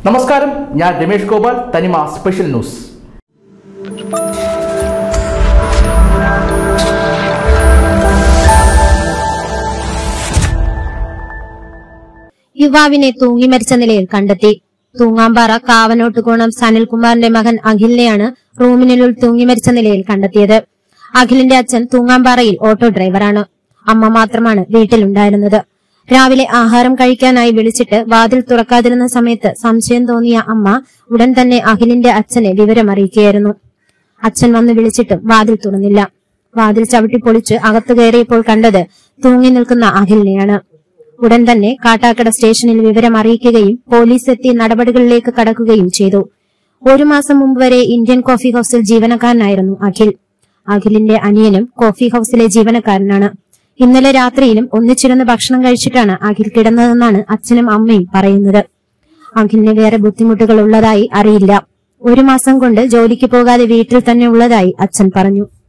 നമസ്കാരം ഞാൻ രമേഷ് ഗോപാൽ തനിമ സ്പെഷ്യൽ ന്യൂസ് യുവാവിനെ തൂങ്ങി മരിച്ച നിലയിൽ കണ്ടെത്തി തൂങ്ങാമ്പാറ കാവനോട്ടുകോണം സനിൽകുമാറിന്റെ മകൻ അഖിലിനെയാണ് റൂമിനുള്ളിൽ തൂങ്ങി മരിച്ച നിലയിൽ കണ്ടെത്തിയത് അഖിലിന്റെ അച്ഛൻ തൂങ്ങാമ്പാറയിൽ ഓട്ടോ ഡ്രൈവറാണ് അമ്മ മാത്രമാണ് വീട്ടിലുണ്ടായിരുന്നത് രാവിലെ ആഹാരം കഴിക്കാനായി വിളിച്ചിട്ട് വാതിൽ തുറക്കാതിരുന്ന സമയത്ത് സംശയം തോന്നിയ അമ്മ ഉടൻ തന്നെ അഖിലിന്റെ അച്ഛനെ വിവരമറിയിക്കുകയായിരുന്നു അച്ഛൻ വന്ന് വിളിച്ചിട്ടും വാതിൽ തുറന്നില്ല വാതിൽ ചവിട്ടി പൊളിച്ച് അകത്തു കയറിയപ്പോൾ കണ്ടത് തൂങ്ങി നിൽക്കുന്ന അഖിലിനെയാണ് ഉടൻ തന്നെ കാട്ടാക്കട സ്റ്റേഷനിൽ വിവരം അറിയിക്കുകയും പോലീസ് എത്തി നടപടികളിലേക്ക് കടക്കുകയും ചെയ്തു ഒരു മാസം മുമ്പ് വരെ ഇന്ത്യൻ കോഫി ഹൌസിൽ ജീവനക്കാരനായിരുന്നു അഖിൽ അഖിലിന്റെ അനിയനും കോഫി ഹൌസിലെ ജീവനക്കാരനാണ് ഇന്നലെ രാത്രിയിലും ഒന്നിച്ചിരുന്ന് ഭക്ഷണം കഴിച്ചിട്ടാണ് അഖിൽ കിടന്നതെന്നാണ് അച്ഛനും അമ്മയും പറയുന്നത് അഖിലിന് വേറെ ബുദ്ധിമുട്ടുകൾ ഉള്ളതായി അറിയില്ല ഒരു മാസം കൊണ്ട് ജോലിക്ക് പോകാതെ വീട്ടിൽ തന്നെ ഉള്ളതായി അച്ഛൻ പറഞ്ഞു